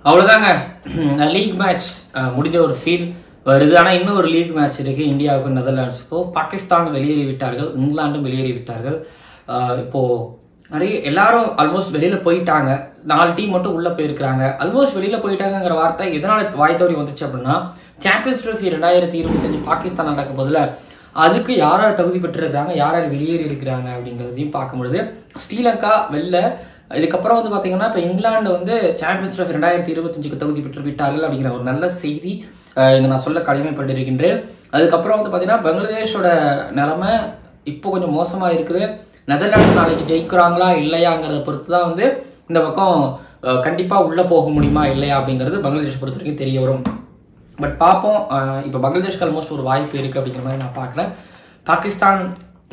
அவ்வளோதாங்க league match முடிஞ்ச ஒரு ஃபீல் வருது ஆனால் இன்னும் ஒரு லீக் மேட்ச் இருக்கு இந்தியாவுக்கும் நெதர்லாண்ட்ஸுக்கும் பாகிஸ்தான் வெளியேறி விட்டார்கள் இங்கிலாண்டும் வெளியேறி விட்டார்கள் அஹ் இப்போ நிறைய எல்லாரும் ஆல்மோஸ்ட் வெளியில போயிட்டாங்க நாலு டீம் மட்டும் உள்ள போயிருக்காங்க ஆல்மோஸ்ட் வெளியில போயிட்டாங்கங்கிற வார்த்தை எதனால வாய் தவறி வந்துச்சு அப்படின்னா சாம்பியன்ஸ் ட்ரோஃபி ரெண்டாயிரத்தி இருபத்தஞ்சு பாகிஸ்தான் நடக்க போதுல அதுக்கு யார் யார் தகுதி பெற்றிருக்காங்க யார் யார் வெளியேறி இருக்கிறாங்க அப்படிங்கிறதையும் பார்க்கும்பொழுது ஸ்ரீலங்கா வெளில இதுக்கப்புறம் வந்து பார்த்தீங்கன்னா இப்போ இங்கிலாந்து வந்து சாம்பியன்ஸ் ட்ரோஃபி ரெண்டாயிரத்தி இருபத்தஞ்சுக்கு தகுதி பெற்று விட்டார்கள் அப்படிங்கிற ஒரு நல்ல செய்தி அஹ், இங்க நான் சொல்ல கடமைப்பட்டிருக்கின்றேன் அதுக்கப்புறம் வந்து பார்த்தீங்கன்னா பங்களாதேஷோட நிலைமை இப்போ கொஞ்சம் மோசமாக இருக்குது நெதர்லாண்ட்ஸ் நாளைக்கு ஜெயிக்கிறாங்களா இல்லையாங்கிறத பொறுத்து தான் வந்து இந்த பக்கம் அஹ், கண்டிப்பா உள்ள போக முடியுமா இல்லையா அப்படிங்கிறது பங்களாதேஷ் பொறுத்த வரைக்கும் தெரிய வரும் பட் பார்ப்போம் அஹ், இப்போ பங்களாதேஷ்க்கு ஆல்மோஸ்ட் ஒரு வாய்ப்பு இருக்கு அப்படிங்கிற மாதிரி நான் பார்க்குறேன் பாகிஸ்தான்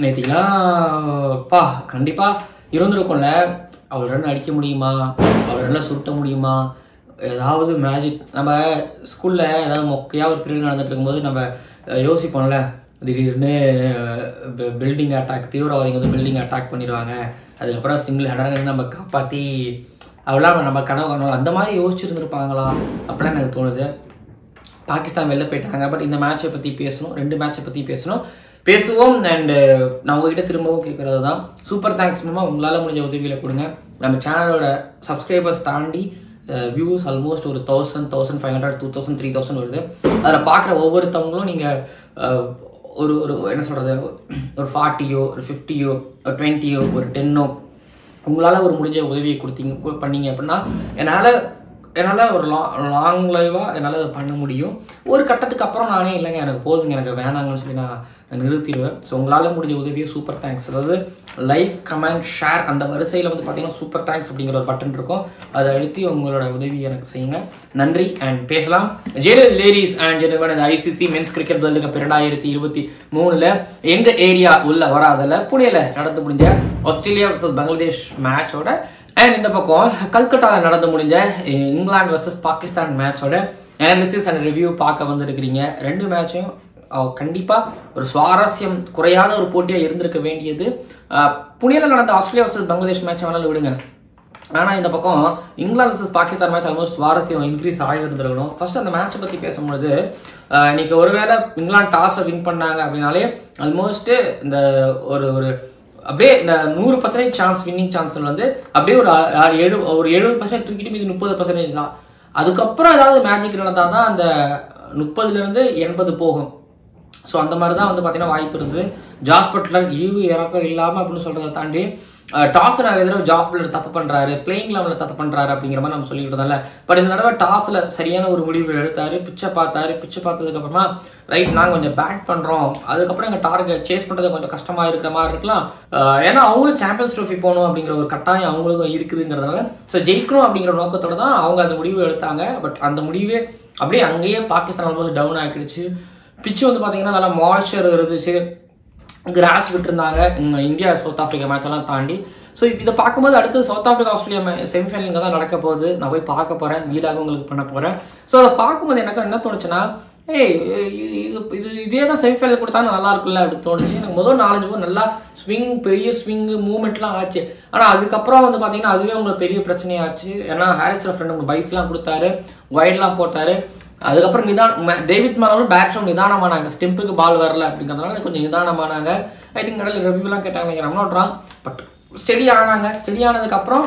நேத்திலாம் பா கண்டிப்பா இருந்திருக்கும்ல அவர் ரன் அடிக்க முடியுமா அவர் ரன்னை சுருட்ட முடியுமா ஏதாவது மேஜிக் நம்ம ஸ்கூல்ல ஏதாவது மொக்கையா ஒரு பீரியட் நடந்துட்டு இருக்கும்போது நம்ம அஹ், யோசிப்போம்ல திடீர்னு பில்டிங் அட்டாக் தீவிரவாதிகள் வந்து பில்டிங் அட்டாக் பண்ணிடுவாங்க அதுக்கப்புறம் சிங்கிள் ஹெடர் நம்ம காப்பாற்றி அவெல்லாம் நம்ம கனவு காணுவோம் அந்த மாதிரி யோசிச்சிருந்துருப்பாங்களா அப்படிலாம் எனக்கு தோணுது பாகிஸ்தான் வெளில போயிட்டாங்க பட் இந்த மேட்சை பற்றி பேசணும் ரெண்டு மேட்சை பற்றி பேசணும் பேசுவோம் அண்டு நான் உங்ககிட்ட திரும்பவும் கேட்குறது தான் சூப்பர் தேங்க்ஸ் மூலமா உங்களால் முடிஞ்ச உதவிகளை கொடுங்க நம்ம சேனலோட சப்ஸ்கிரைபர்ஸ் தாண்டி வியூஸ் ஆல்மோஸ்ட் ஒரு thousand thousand five hundred two thousand three thousand வருது அதில் பார்க்குற ஒவ்வொருத்தவங்களும் நீங்கள் ஒரு ஒரு என்ன சொல்கிறது ஒரு ஃபார்ட்டியோ ஒரு ஃபிஃப்டியோ ஒரு டுவெண்ட்டியோ ஒரு டென்னோ உங்களால் ஒரு முடிஞ்ச உதவியை கொடுத்தீங்க கு- பண்ணீங்க அப்படின்னா என்னால் என்னால் ஒரு லா லாங் லைவாக என்னால் அதை பண்ண முடியும் ஒரு கட்டத்துக்கு அப்புறம் நானே இல்லைங்க எனக்கு போதுங்க எனக்கு வேணாங்கன்னு சொல்லி நான் நிறுத்திடுவேன் ஸோ உங்களால் முடிஞ்ச உதவியை சூப்பர் தேங்க்ஸ் அதாவது லைக் கமெண்ட் ஷேர் அந்த வரிசையில் வந்து பார்த்தீங்கன்னா சூப்பர் தேங்க்ஸ் அப்படிங்கிற ஒரு பட்டன் இருக்கும் அதை அழுத்தி உங்களோட உதவி எனக்கு செய்யுங்க நன்றி அண்ட் பேசலாம் ஜெயலலிதா லேடிஸ் அண்ட் ஜென்டில்மேன் இந்த ICC men's cricket world cup இரண்டாயிரத்தி இருபத்தி மூணுல எங்க ஏரியா உள்ள வராதல புனேல நடந்து முடிஞ்ச ஆஸ்திரேலியா vs பங்களாதேஷ் மேட்சோட அண்ட் இந்த பக்கம் கல்கட்டாவில் நடந்து முடிஞ்ச அஹ், இங்கிலாந்து vs பாகிஸ்தான் மேட்சோட அனாலிசிஸ் அண்ட் ரிவ்யூ பார்க்க வந்திருக்கிறீங்க ரெண்டு மேட்சையும் அஹ், கண்டிப்பா ஒரு சுவாரஸ்யம் குறையாத ஒரு போட்டியா இருந்திருக்க வேண்டியது அஹ், புனேல நடந்த ஆஸ்திரேலியா vs பங்களாதேஷ் மேட்ச் வேணாலும் விடுங்க ஆனா இந்த பக்கம் England vs Pakistan match almost சுவாரஸ்யம் இன்க்ரீஸ் ஆகியிருந்திருக்கணும் ஃபர்ஸ்ட் அந்த மேட்சை பத்தி பேசும்பொழுது அஹ், இன்னைக்கு ஒருவேளை இங்கிலாந்து டாஸை வின் பண்ணாங்க அப்படின்னாலே ஆல்மோஸ்ட் இந்த ஒரு ஒரு அப்படியே இந்த நூறு பர்சன்டேஜ் சான்ஸ் வின்னிங் சான்ஸ் வந்து அப்படியே ஒரு அ- அ- எழு ஒரு எழுபது பர்சன்டேஜ் தூக்கிட்டு மீதி முப்பது பர்சன்டேஜ் தான் அதுக்கப்புறம் ஏதாவது மேஜிக் நடந்தால் தான் அந்த முப்பதுல இருந்து எண்பது போகும் ஸோ அந்த மாதிரி தான் வந்து பார்த்தீங்கன்னா வாய்ப்பு இருந்தது ஜாஸ் பட்லர் ஈவு இறக்கம் இல்லாமல் அப்படின்னு சொல்கிறத தாண்டி டாஸ் நிறைய தடவை ஜாஸ் பட்லர் தப்பு பண்ணுறாரு பிளேயிங் லெவலில் தப்பு பண்ணுறாரு அப்படிங்கிற மாதிரி நம்ம சொல்லிக்கிட்டு இருந்தோம்ல பட் இந்த தடவை டாஸில் சரியான ஒரு முடிவு எடுத்தாரு பிச்சை பார்த்தாரு பிச்சை பார்த்ததுக்கப்புறமா ரைட் நாங்கள் கொஞ்சம் பேட் பண்ணுறோம் அதுக்கப்புறம் எங்கள் டார்கெட் சேஸ் பண்ணுறது கொஞ்சம் கஷ்டமாக இருக்கிற மாதிரி இருக்கலாம் அஹ் ஏன்னா அவங்களும் சாம்பியன்ஸ் ட்ரோஃபி போகணும் அப்படிங்கிற ஒரு கட்டாயம் அவங்களுக்கும் இருக்குதுங்கிறதுனால ஸோ ஜெயிக்கணும் அப்படிங்கிற நோக்கத்தோட தான் அவங்க அந்த முடிவு எடுத்தாங்க பட் அந்த முடிவே அப்படியே அங்கேயே பாகிஸ்தான் ஆல்மோஸ்ட் டவுன் ஆகிடுச்சு பிச்சு வந்து பார்த்தீங்கன்னா நல்லா மாய்ச்சர் இருந்துச்சு கிராஸ் விட்டுருந்தாங்க இங்க இந்தியா சவுத் ஆப்பிரிக்கா மேட்ச் எல்லாம் தாண்டி ஸோ இதை பார்க்கும்போது அடுத்து சவுத் ஆப்பிரிக்கா ஆஸ்திரேலியா செமிஃபைனல் இங்கே தான் நடக்க போகுது நான் போய் பார்க்க போகிறேன் வீலாக உங்களுக்கு பண்ண போகிறேன் ஸோ அதை பார்க்கும்போது எனக்கு என்ன தோணுச்சுன்னா ஏய் இது இது இது இதே தான் செமிஃபைனல் கொடுத்தா நல்லா இருக்கும்ல அப்படின்னு தோணுச்சு எனக்கு முதல் நாலஞ்சு போது நல்லா ஸ்விங் பெரிய ஸ்விங்கு மூவ்மெண்ட்லாம் ஆச்சு ஆனால் அதுக்கப்புறம் வந்து பார்த்தீங்கன்னா அதுவே உங்களுக்கு பெரிய பிரச்சனையாச்சு ஏன்னா ஹாரிஸ் ஃப்ரெண்ட் உங்களுக்கு பைஸ்லாம் கொடுத்தாரு ஒயிட்லாம் போட்டாரு அதுக்கப்புறம் நிதான் ம- டேவிட் மேலும் பேட்ஸ்மேன் நிதானமானாங்க ஸ்டிம்புக்கு பால் வரல அப்படிங்கிறதுனால கொஞ்சம் நிதானமானாங்க ஐ திங்க் கடலில் ரிவ்யூலாம் கேட்டாங்க I'm not wrong but steady ஆனாங்க ஸ்டெடி ஆனதுக்கப்புறம்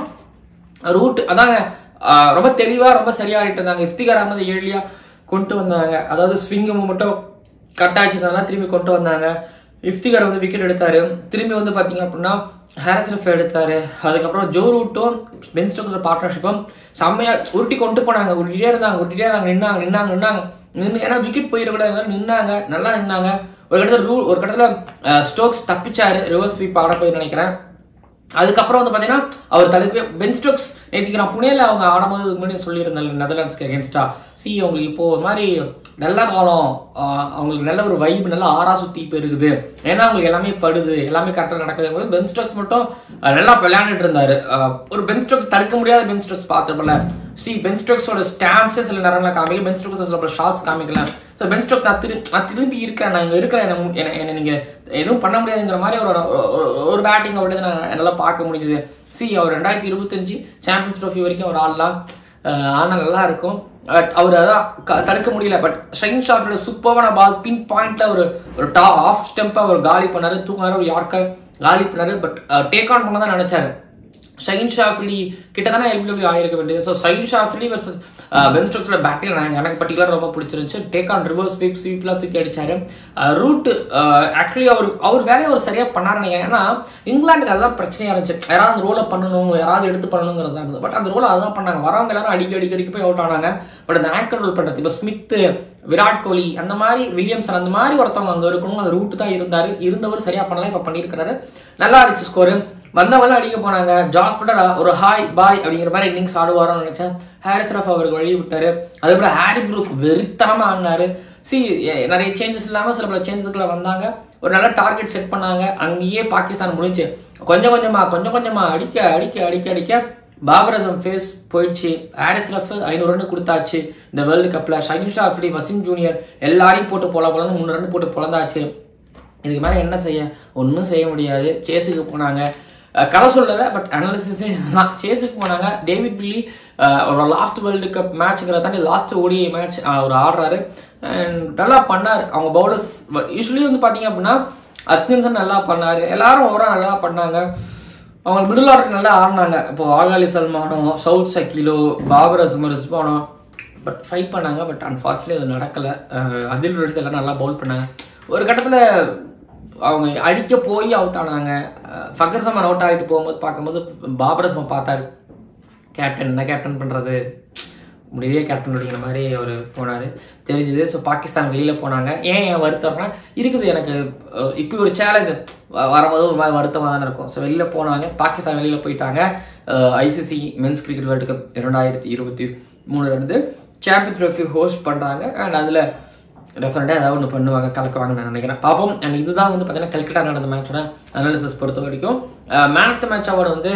ரூட் அதாங்க ஆஹ் ரொம்ப தெளிவாக ரொம்ப சரியாகிட்டு இருந்தாங்க இஃப்திகார் அகமது ஏழியா கொண்டு வந்தாங்க அதாவது ஸ்விங்கு மட்டும் கட் ஆச்சுனால திரும்பி கொண்டு வந்தாங்க இஃப்திகார் வந்து விக்கெட் எடுத்தாரு திரும்பி வந்து பார்த்தீங்க அப்படின்னா ஹாரிஸ் ரஃப் எடுத்தாரு அதுக்கப்புறம் ஜோ ரூட்டும் பென் ஸ்டோக்கர் பார்ட்னர்ஷிப்பும் செம்மையா உருட்டி கொண்டு போனாங்க உருட்டிட்டே இருந்தாங்க உருட்டிட்டே இருந்தாங்க நின்னாங்க நின்னாங்க நின்னாங்க நின்று ஏன்னா விக்கெட் போயிடக்கூடாது நின்னாங்க நல்லா நின்னாங்க ஒரு கட்டத்தில் ரூ ஒரு கட்டத்தில் ஸ்டோக்ஸ் தப்பிச்சாரு ரிவர்ஸ் ஸ்வீப் ஆட போய் நினைக்கிறேன் அதுக்கப்புறம் வந்து பார்த்தீங்கன்னா அவர் தடுக்கவே பென் ஸ்டோக்ஸ் நேற்றுக்கு நான் புனேல அவங்க ஆடும்போது முன்னாடி சொல்லியிருந்தேன் நெதர்லாண்ட்ஸ்க்கு அகேன்ஸ்டா சி அவங்களுக்கு இப்போ ஒரு மாதிரி நல்ல காலம் ஆஹ் அவங்களுக்கு நல்ல ஒரு வைப் நல்ல ஆறா சுத்தி போயிருக்குது ஏன்னா அவங்களுக்கு எல்லாமே படுது எல்லாமே கரெக்டாக நடக்குது போது பென் ஸ்டோக்ஸ் மட்டும் ஆஹ் நல்லா விளையாண்டுட்டு இருந்தாரு ஆஹ் ஒரு பென் ஸ்டோக்ஸ் தடுக்க முடியாத பென் ஸ்டோக்ஸ் பார்த்துருப்பல சி பென் ஸ்டோக்ஸோட ஸ்டான்ஸே சில நேரங்களில் காமிக்கல பென் ஸ்டோக்ஸ் சில shots comical so Ben Stokes நான் திரு நான் திரும்பி இருக்கேன் நான் இங்கே இருக்கிறேன் என்ன மு- என்ன என்ன நீங்கள் எதுவும் பண்ண முடியாதுங்கிற மாதிரி ஒரு ஒரு- ஒரு பேட்டிங் அவருடைய நான் என்னால் பார்க்க முடிஞ்சது சி அவர் ரெண்டாயிரத்தி இருபத்தஞ்சு சாம்பியன்ஸ் ட்ரோஃபி வரைக்கும் ஒரு ஆள்லாம் ஆனால் நல்லா இருக்கும் பட் அவர் அதான் க- தடுக்க முடியல பட் ஷைன் ஷாஃப்டோட சூப்பரான பால் பின் பாயிண்ட்ல ஒரு ஒரு டா ஆஃப் ஸ்டெம்பை அவர் காலி பண்ணாரு தூக்குனாரு ஒரு யார்க்கர் காலி பண்ணாரு பட் டேக் ஆன் பண்ண தான் நினைச்சாரு ஷைன் ஷாஃப்லி கிட்ட தானே எல்பிடபிள்யூ ஆயிருக்க வேண்டியது so Shaheen Shah Afridi versus Ben ஸ்டோக்ஸோட பேட்டில் எனக்கு பர்டிகுலர் ரொம்ப பிடிச்சிருந்துச்சு டேக் ஆன் ரிவர்ஸ் ஸ்வீப் ஸ்வீப்லாம் தூக்கி அடிச்சாரு ரூட் ஆக்சுவலி அவர் அவர் வேலையை அவர் சரியா பண்ணாருன்னு நினைக்கிறேன். ஏன்னா இங்கிலாந்துக்கு அதுதான் பிரச்சனையா இருந்துச்சு யாராவது அந்த ரோலை பண்ணணும் யாராவது எடுத்து பண்ணணுங்கிறது தான் இருந்தது பட் அந்த ரோலை அதுதான் பண்ணாங்க வரவங்க எல்லாரும் அடிக்க அடிக்க அடிக்க போய் அவுட் ஆனாங்க பட் அந்த ஆங்கர் ரோல் பண்றது இப்போ ஸ்மித் விராட் கோலி அந்த மாதிரி வில்லியம்சன் அந்த மாதிரி ஒருத்தவங்க அங்க இருக்கணும் அந்த ரூட் தான் இருந்தாரு இருந்தவர் சரியா பண்ணல இப்ப பண்ணியிருக்கிறாரு நல்லா இருந்துச்சு ஸ்கோரு வந்தவங்க அடிக்க போனாங்க ஜாஸ் பட்டர் ஒரு ஹாய் பாய் அப்படிங்கிற மாதிரி இன்னிங்ஸ் ஆடுவாரோன்னு நினைச்சேன் ஹாரிஸ் ரஃப் அவருக்கு வழி விட்டாரு அதுக்கப்புறம் ஹாரி ப்ரூக் வெறித்தனமா ஆடினாரு சி நிறைய சேஞ்சஸ் இல்லாம சில பல சேஞ்சஸ்களை வந்தாங்க ஒரு நல்ல டார்கெட் செட் பண்ணாங்க அங்கேயே பாகிஸ்தான் முடிஞ்சு கொஞ்சம் கொஞ்சமா கொஞ்சம் கொஞ்சமா அடிக்க அடிக்க அடிக்க அடிக்க பாபர் அசம் ஃபேஸ் போயிடுச்சு ஹாரிஸ் ரஃப் ஐநூறு ரன் கொடுத்தாச்சு இந்த வேர்ல்டு கப்ல ஷகின் ஷாஃப்லி வசீம் ஜூனியர் எல்லாரையும் போட்டு பொல பொலன்னு மூணு ரன் போட்டு பொழந்தாச்சு இதுக்கு மேலே என்ன செய்ய ஒன்றும் செய்ய முடியாது சேஸுக்கு போனாங்க அஹ் கதை சொல்லலை பட் அனாலிசிஸே தான் சேஸுக்கு போனாங்க டேவிட் பில்லி அஹ் அவரோட லாஸ்ட் வேர்ல்டு கப் மேட்ச்ங்கிற தாண்டி லாஸ்ட் ஓடிஐ மேட்ச் அவர் ஆடுறாரு அண்ட் நல்லா பண்ணார் அவங்க பவுலர்ஸ் யூஸ்வலி வந்து பார்த்தீங்க அப்படின்னா அத்கின்சன் நல்லா பண்ணார் எல்லாரும் ஓவராக நல்லா பண்ணாங்க அவங்க மிடில் ஆர்டர் நல்லா ஆடினாங்க இப்போ ஆகாலி சல்மானோ சவுத் சக்கிலோ பாபர் அஸ்மர் ரிஸ்வானோ பட் ஃபைட் பண்ணாங்க பட் அன்ஃபார்ச்சுனேட்லி அது நடக்கலை அதில் ரஷித் எல்லாம் நல்லா பவுல் பண்ணாங்க ஒரு கட்டத்தில் அவங்க அடிக்க போய் அவுட் ஆனாங்க அஹ் ஃபக்கர் சமான் அவுட் ஆகிட்டு போகும்போது பார்க்கும்போது பாபர் அஸ்மா பார்த்தாரு கேப்டன் என்ன கேப்டன் பண்ணுறது முடிவே கேப்டன் அப்படிங்கிற மாதிரி அவர் போனார் தெரிஞ்சுது ஸோ பாகிஸ்தான் வெளியில் போனாங்க ஏன் ஏன் வருத்தம்னா இருக்குது எனக்கு அஹ், இப்படி ஒரு சேலஞ்சு வரும்போது ஒரு மாதிரி வருத்தமாக தானே இருக்கும் ஸோ வெளியில் போனாங்க பாகிஸ்தான் வெளியில் போயிட்டாங்க ICC men's cricket world cup இரண்டாயிரத்தி இருபத்தி மூணுல இருந்து சாம்பியன்ஸ் ட்ரோஃபி ஹோஸ்ட் பண்ணுறாங்க அண்ட் அதில் டெஃபினட்டாக ஏதாவது ஒன்று பண்ணுவாங்க கலக்குவாங்கன்னு நான் நினைக்கிறேன் பார்ப்போம் அண்ட் இதுதான் வந்து பார்த்தீங்கன்னா கல்கட்டா நடந்த மேட்சோட அனாலிசிஸ் பொறுத்த வரைக்கும் man of the match award வந்து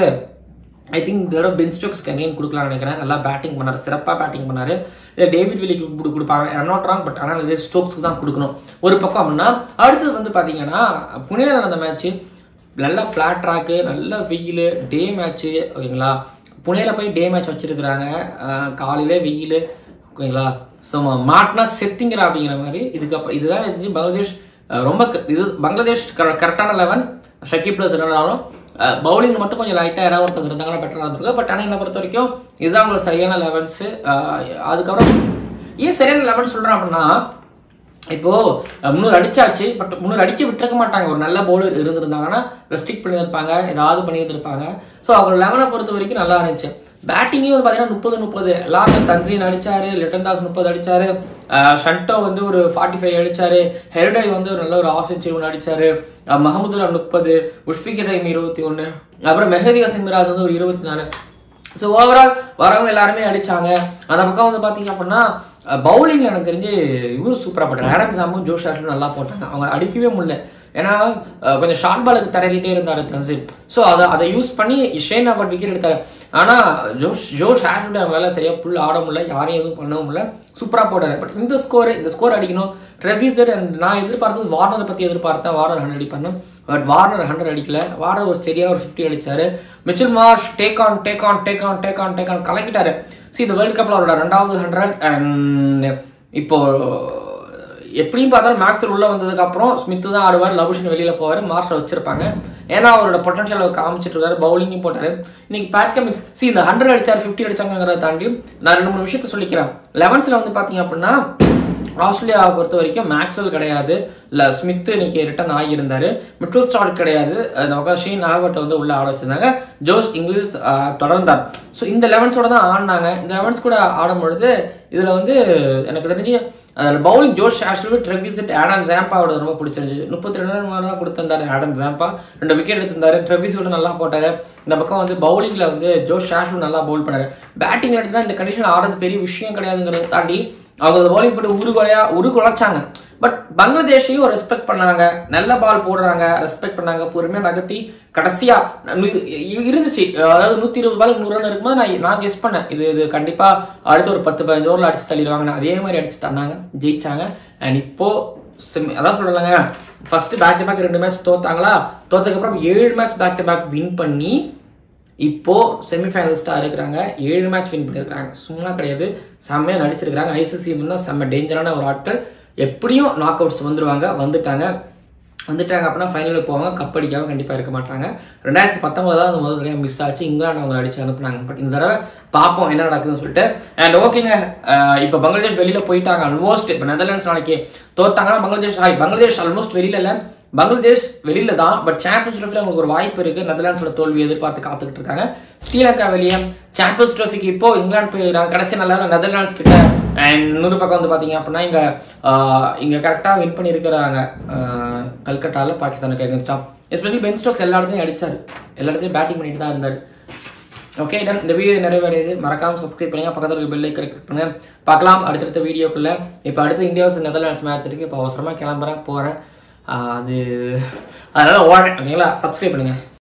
ஐ திங்க் இதோட பென் ஸ்டோக்ஸ்க்கு அகைன் கொடுக்கலாம்னு நினைக்கிறேன் நல்லா பேட்டிங் பண்ணாரு சிறப்பாக பேட்டிங் பண்ணாரு இல்லை டேவிட் வில்லிக்கு கொடு- கொடுப்பாங்க ஐம் நாட் ராங் பட் ஆனால் இது ஸ்டோக்ஸ்க்கு தான் கொடுக்கணும் ஒரு பக்கம் அப்படின்னா அடுத்தது வந்து பார்த்தீங்கன்னா புனேல நடந்த மேட்ச் நல்ல ஃப்ளாட் ட்ராக்கு நல்ல வெயில் டே மேட்ச்சு ஓகேங்களா புனேல போய் டே மேட்ச் வச்சிருக்கிறாங்க அஹ் காலையில வெயில் ஓகேங்களா ஸோ மாட்டினா செத்திங்கிற அப்படிங்கிற மாதிரி இதுக்கப்புறம் இதுதான் தெரிஞ்சு பங்களாதேஷ் அஹ் ரொம்ப க- இது பங்களாதேஷ் கரெக்டான லெவன் ஷக்கீப் பிளஸ் இருந்தாலும் பவுலிங் மட்டும் கொஞ்சம் லைட்டாக யாராவது ஒருத்தர் இருந்தாங்கன்னா பெட்டராக இருந்திருக்கும் பட் ஆனால் என்னை பொறுத்த வரைக்கும் இதுதான் உங்களுக்கு சரியான லெவன்ஸு அதுக்கப்புறம் ஏன் சரியான லெவன் சொல்கிறேன் அப்படின்னா இப்போ அஹ், முந்நூறு அடிச்சாச்சு பட் முந்நூறு அடிக்க விட்டுருக்க மாட்டாங்க ஒரு நல்ல பவுலர் இருந்திருந்தாங்கன்னா ரெஸ்ட்ரிக்ட் பண்ணியிருப்பாங்க ஏதாவது பண்ணியிருந்திருப்பாங்க ஸோ அவங்க லெவனை பொறுத்த வரைக்கும் நல்லா இருந்துச்சு பேட்டிங்கே வந்து பார்த்தீங்கன்னா முப்பது முப்பது எல்லாரும் தன்சீன் அடிச்சாரு லிட்டன் தாஸ் முப்பது அடிச்சாரு அஹ், ஷண்டோ வந்து ஒரு ஃபார்ட்டி ஃபைவ் அடிச்சாரு ஹெர்டை வந்து ஒரு நல்ல ஒரு ஆஃப் செஞ்சுரி ஒன்று அடிச்சாரு அஹ், மஹமுதுல்லா முப்பது உஷ்பிக் ரைம் இருபத்தி ஒன்று அப்புறம் மெஹதி ஹசன் மிராஸ் வந்து ஒரு இருபத்தி நாலு ஸோ ஓவரால் வரவங்க எல்லாருமே அடிச்சாங்க அந்த பக்கம் வந்து பார்த்தீங்க அப்படின்னா பவுலிங் எனக்கு தெரிஞ்சு இவரும் சூப்பராக போட்டாங்க ஆடம் சாமும் ஜோஷ் ஷாட்லும் நல்லா போட்டாங்க அவங்க அடிக்கவே முடியல ஏன்னா அஹ், கொஞ்சம் ஷார்ட் பாலுக்கு தரறிட்டே இருந்தார் தன்சீப் ஸோ அதை அதை யூஸ் பண்ணி ஷேன் அவர் விக்கெட் எடுத்தாரு ஆனால் ஜோஷ் ஜோஷ் ஷாட்லுடைய அவங்களால சரியாக புல் ஆட முடியல யாரையும் எதுவும் பண்ணவும் முடியல சூப்பராக போட்டாரு பட் இந்த ஸ்கோர் இந்த ஸ்கோர் அடிக்கணும் ட்ரெவிசர் அண்ட் நான் எதிர்பார்த்தது வார்னரை பற்றி எதிர்பார்த்தேன் வார்னர் ஹண்ட்ரட் அடிப்பாருன்னு பட் வார்னர் ஹண்ட்ரட் அடிக்கல வார்னர் ஒரு சரியான ஒரு ஃபிஃப்டி அடிச்சாரு Mitchell Marsh take on take on take on take on take on கலக்கிட்டாரு சி இந்த வேர்ல்டு கப்ல அவரோட ரெண்டாவது ஹண்ட்ரட் அண்ட் இப்போ எப்படியும் பார்த்தாலும் மேக்ஸர் உள்ள வந்ததுக்கு அப்புறம் ஸ்மித் தான் ஆடுவார் லபுஷன் வெளியில போவார் மார்ஷல் வச்சிருப்பாங்க ஏன்னா அவரோட பொட்டன்ஷியல் அவர் காமிச்சிட்டு இருக்காரு பவுலிங்கும் போட்டாரு இன்னைக்கு பேட் கமிங்ஸ் சி இந்த ஹண்ட்ரட் அடிச்சார் ஃபிஃப்டி அடிச்சாங்கிறத தாண்டி நான் ரெண்டு மூணு விஷயத்த சொல்லிக்கிறேன் லெவன்ஸ்ல வந்து பாத்தீங்க அப்படின்னா ஆஸ்திரேலியாவை பொறுத்த வரைக்கும் மேக்ஸ்வெல் கிடையாது இல்லை ஸ்மித் இன்னைக்கு ரிட்டர்ன் ஆகியிருந்தாரு மிட்டில் ஸ்டார்ட் கிடையாது அந்த பக்கம் ஷீன் நாகவட்டை வந்து உள்ள ஆட வச்சிருந்தாங்க ஜோஸ் இங்கிலீஷ் ஆஹ், தொடர்ந்தார் ஸோ இந்த லெவன்ஸோட தான் ஆடினாங்க இந்த லெவன்ஸ் கூட ஆடும் பொழுது இதில் வந்து எனக்கு தெரிஞ்சு அதில் பவுலிங் ஜோஷ் ஆஷ்லி ட்ரெவிசிட் ஆடம் ஜாம்பாவோட ரொம்ப பிடிச்சிருந்துச்சு முப்பத்தி ரெண்டு ரன் தான் கொடுத்திருந்தாரு ஆடம் ஜாம்பா ரெண்டு விக்கெட் எடுத்திருந்தாரு ட்ரெவிஸோட நல்லா போட்டாரு இந்த பக்கம் வந்து பவுலிங்ல வந்து ஜோஷ் ஆஷ்லு நல்லா பவுல் பண்ணாரு பேட்டிங்ல எடுத்தா இந்த கண்டிஷன் ஆடுறது பெரிய விஷயம் கிடையாதுங்கிறத தாண்டி அவங்க பவுலிங் போட்டு உருகுலையா உருகுலைச்சாங்க பட் பங்களாதேஷையும் ரெஸ்பெக்ட் பண்ணாங்க நல்ல பால் போடுறாங்க ரெஸ்பெக்ட் பண்ணாங்க பொறுமையா நகர்த்தி கடைசியா நு- இ- இருந்துச்சு அதாவது நூத்தி இருபது பால் நூறு ரன் இருக்கும்போது நான் நான் கெஸ் பண்ணேன் இது இது கண்டிப்பா அடுத்த ஒரு பத்து பதினஞ்சு ஓவரில் அடிச்சு தள்ளிடுவாங்க அதே மாதிரி அடிச்சு தந்தாங்க ஜெயிச்சாங்க அண்ட் இப்போ செமி அதான் சொல்லலாங்க ஃபர்ஸ்ட் பேக் டு பேக் ரெண்டு மேட்ச் தோத்தாங்களா தோத்ததுக்கு அப்புறம் ஏழு match back to back win பண்ணி இப்போ செமிஃபைனலிஸ்டாக இருக்கிறாங்க ஏழு மேட்ச் வின் பண்ணியிருக்காங்க சும்மா கிடையாது செம்மையாக நடிச்சிருக்காங்க ஐசிசி தான் செம்ம டேஞ்சரான ஒரு ஆட்கள் எப்படியும் நாக் அவுட்ஸ் வந்துருவாங்க வந்துட்டாங்க வந்துட்டாங்க அப்படின்னா ஃபைனலுக்கு போவாங்க கப் அடிக்காம கண்டிப்பாக இருக்க மாட்டாங்க ரெண்டாயிரத்தி பத்தொன்பதாவது முதல் தடவை மிஸ் ஆச்சு இங்கிலாந்து அவங்க அடிச்சு அனுப்புனாங்க பட் இந்த தடவை பார்ப்போம் என்ன நடக்குதுன்னு சொல்லிட்டு அண்ட் ஓகேங்க இப்போ பங்களாதேஷ் வெளியில் போயிட்டாங்க ஆல்மோஸ்ட் இப்போ நெதர்லாண்ட்ஸ் நாளைக்கு தோத்தாங்கன்னா பங்களாதேஷ் சாரி பங்களாதேஷ் ஆல்மோஸ்ட் வெளியில இல்லை பங்களாதேஷ் வெளியில தான் பட் சாம்பியன்ஸ் ட்ரோஃபியில் உங்களுக்கு ஒரு வாய்ப்பு இருக்கு நெதர்லாண்ட்ஸோட தோல்வி எதிர்பார்த்து காத்துக்கிட்டு இருக்காங்க ஸ்ரீலங்கா வெளியே சாம்பியன்ஸ் ட்ரோஃபிக்கு இப்போ இங்கிலாந்து போயிருக்காங்க கடைசி நல்ல நெதர்லாண்ட்ஸ் கிட்ட அண்ட் இன்னொரு பக்கம் வந்து பார்த்தீங்க அப்படின்னா இங்கே இங்கே கரெக்டாக வின் பண்ணியிருக்கிறாங்க ஆஹ், கல்கட்டாவில் பாகிஸ்தானுக்கு அகேன்ஸ்டாக எஸ்பெஷலி பென் ஸ்டோக்ஸ் எல்லா இடத்துலையும் அடிச்சார் எல்லா இடத்துலையும் பேட்டிங் பண்ணிட்டு தான் இருந்தார் ஓகே டன் இந்த வீடியோ நிறைவடையுது மறக்காம சப்ஸ்கிரைப் பண்ணுங்க பக்கத்தில் இருக்க பெல் கிளிக் பண்ணுங்க பார்க்கலாம் அடுத்தடுத்த வீடியோக்குள்ள இப்போ அடுத்து இந்தியா vs நெதர்லாண்ட்ஸ் மேட்ச் இருக்கு இப்போ அவசரமாக கிளம்புறேன் போகிறேன் அது அதனால ஓடுறேன் ஓகேங்களா சப்ஸ்கிரைப் பண்ணுங்க